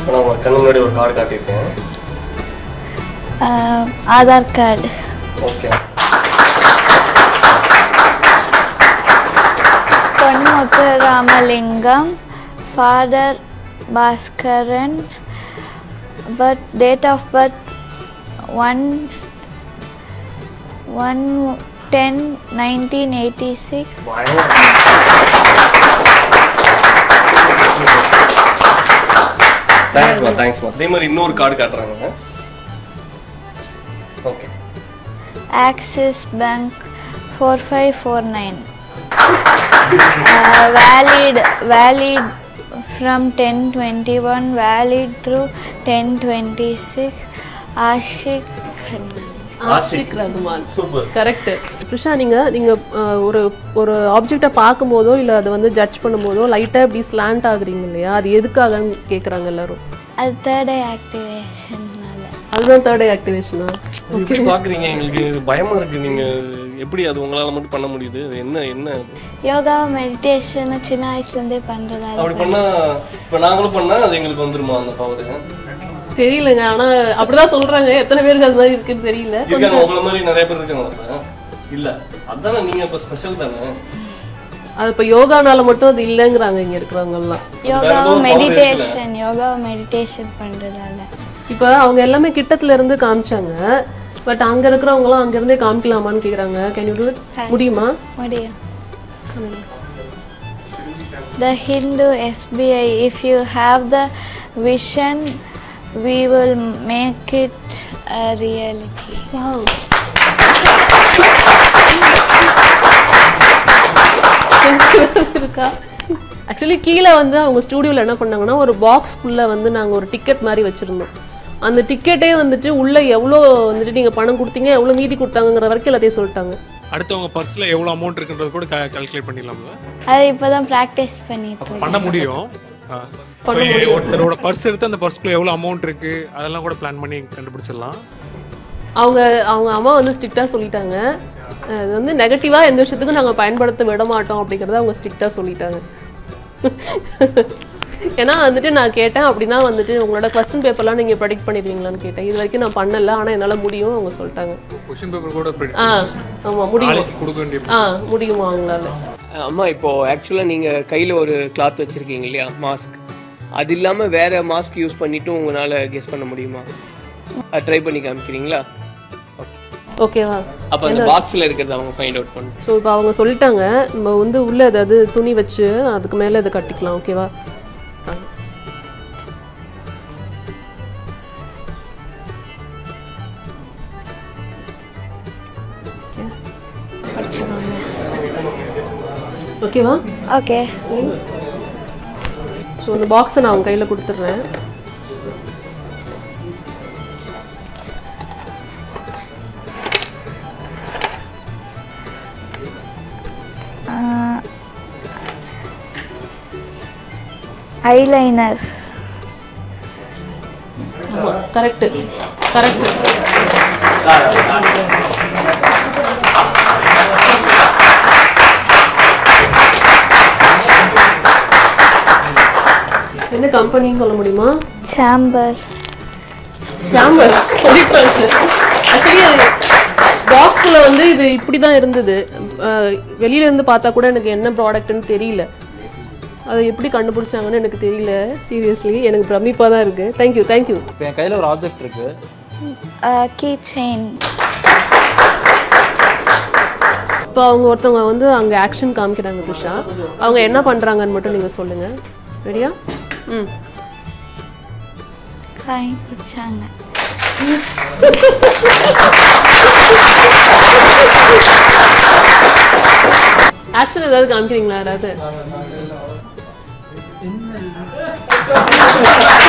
இப்போ நான் உங்க கண்ணு முன்னாடி ஒரு கார்டு காட்டியிருக்கேன் uh, Aadhaar card okay Ponmuthu Ramalingam father Baskaran birth date of birth one one ten nineteen eighty six தேங்க்ஸ்மா தேங்க்ஸ்மா அதே மாதிரி இன்னொரு கார்டு காட்டுறாங்க okay Axis bank four five four nine valid valid from ten twenty one valid through ten twenty six Ashiq Ashiq Rahman super correct Prisha நீங்க நீங்க அஹ், ஒரு ஒரு ஆப்ஜெக்டை பார்க்கும்போதோ இல்ல அதை வந்து ஜட்ஜ் பண்ணும்போதோ லைட்டா இப்படி ஸ்லாண்ட் ஆகுறீங்க இல்லையா அது எதுக்காகன்னு கேக்குறாங்க எல்லாரும் அது தேர்ட் ஐ ஆக்டிவேஷன்னால அதுதான் தேர்ட் ஐ ஆக்டிவேஷனா எப்படி பாக்குறீங்க எங்களுக்கு பயமா இருக்கு நீங்க எப்படி அது உங்களால மட்டும் பண்ண முடியுது அது என்ன என்ன அது? யோகா மெடிடேஷன் சின்ன வயசுலேருந்தே பண்ணுறதால அப்படி பண்ணா இப்ப நாங்களும் பண்ணா அது எங்களுக்கு வந்துருமா அந்த பவர் தெரியலங்க ஆனா அப்படிதான் சொல்றாங்க எத்தனை பேருக்கு அது மாதிரி இருக்குன்னு தெரியல இருக்காங்க உங்களை மாதிரி நிறைய பேர் இருக்காங்க அப்ப? இல்ல அதானே நீங்க இப்ப ஸ்பெஷல் தானே அது இப்ப யோகானால மட்டும் அது இல்லைங்கிறாங்க இங்க இருக்கிறவங்க எல்லாம் யோகா ஏதோ power மெடிடேஷன் யோகா மெடிடேஷன் பண்ணுறதால இப்ப அவங்க எல்லாமே கிட்டத்துல இருந்து காமிச்சாங்க பட் அங்க இருக்கிறவங்க எல்லாம் அங்க இருந்தே காமிக்கலாமான்னு கேக்குறாங்க கேன் யூ டூ முடியுமா முடியும் The Hindu SBI, if you have the vision, we will make it a reality. இருக்கா ஆக்சுவலி கீழே வந்து அவங்க ஸ்டூடியோவில் என்ன பண்ணாங்கன்னா ஒரு பாக்ஸ்க்குள்ளே வந்து நாங்கள் ஒரு டிக்கெட் மாதிரி வச்சுருந்தோம் அந்த டிக்கெட்டே வந்துட்டு உள்ள எவ்வளோ வந்துட்டு நீங்கள் பணம் கொடுத்தீங்க எவ்வளோ மீதி கொடுத்தாங்கங்கிற வரைக்கும் எல்லாத்தையும் சொல்லிட்டாங்க அடுத்தவங்க பர்ஸ்ல எவ்வளவு அமௌண்ட் இருக்குன்றது கூட கால்குலேட் பண்ணிடலாம்ல அது இப்போதான் ப்ராக்டிஸ் பண்ணிட்டு இருக்கேன். பண்ண முடியும் ஆ. இப்போ ஒருத்தரோட பர்ஸ் எடுத்து அந்த பர்ஸ்க்குள்ள எவ்வளவு அமௌண்ட் இருக்கு அதெல்லாம் கூட பிளான் பண்ணி கண்டுபிடிச்சிடலாம் அவங்க அவங்க அம்மா வந்து ஸ்ட்ரிக்டாக சொல்லிட்டாங்க அஹ் இது வந்து நெகட்டிவாக எந்த விஷயத்துக்கும் நாங்கள் பயன்படுத்த விட மாட்டோம் அப்படிங்கிறத அவங்க ஸ்ட்ரிக்டாக சொல்லிட்டாங்க ஏன்னா வந்துட்டு நான் கேட்டேன் அப்படின்னா வந்துட்டு உங்களோட கொஸ்டின் பேப்பர்லாம் நீங்கள் ப்ரெடிக்ட் பண்ணிடுவீங்களான்னு கேட்டேன் இது வரைக்கும் நான் பண்ணல ஆனால் என்னால் முடியும் அவங்க சொல்லிட்டாங்க கொஸ்டின் பேப்பர் கூட predict- ஆ ஆமாம் முடியும் நாளைக்கு கொடுக்க வேண்டிய ஆ முடியுமா அவங்களால அம்மா இப்போ ஆக்சுவலாக நீங்கள் கையில் ஒரு கிளாத் வச்சுருக்கீங்க இல்லையா மாஸ்க் அது இல்லாமல் வேற மாஸ்க் யூஸ் பண்ணிட்டும் உங்களால் கெஸ் பண்ண முடியுமா அது ட்ரை பண்ணி காமிக்கிறீங்களா ஓகேவா அப்போ அந்த பாக்ஸில் இருக்கிறத அவங்க ஃபைண்ட் அவுட் பண்ணு ஸோ இப்போ அவங்க சொல்லிட்டாங்க நம்ம வந்து உள்ள ஏதாவது துணி வச்சு அதுக்கு மேலே இதை கட்டிக்கலாம் ஓகேவா ஆ. படிச்சுக்கோங்க ஓகேவா ஓகே ஸோ அந்த பாக்ஸை நான் அவங்க கையில் கொடுத்துட்றேன் ஐலைனர் ஆமாம் கரெக்டு கரெக்டு என்ன கம்பெனின்னு சொல்ல முடியுமா சாம்பர் சாம்பர் சொல்லிட்டாங்க ஆக்சுவலி பாக்ஸில் வந்து இது இப்படி தான் இருந்தது அஹ் வெளியில இருந்து பார்த்தா கூட எனக்கு என்ன ப்ராடக்ட்னு தெரியல அதை எப்படி கண்டுபிடிச்சாங்கன்னு எனக்கு தெரியல சீரியஸ்லி எனக்கு பிரமிப்பாக தான் இருக்குது தேங்க்யூ தேங்க்யூ இப்போ என் கையில் ஒரு ஆப்ஜெக்ட் இருக்கு கீ செயின் இப்போ அவங்க ஒருத்தவங்க வந்து அங்கே ஆக்ஷன் காமிக்கிறாங்க புஷா அவங்க என்ன பண்ணுறாங்கன்னு மட்டும் நீங்கள் சொல்லுங்கள் ரெடியா ம் காயின் பிடிச்சாங்க ஆக்ஷன் ஏதாவது காமிக்கிறீங்களா யாராவது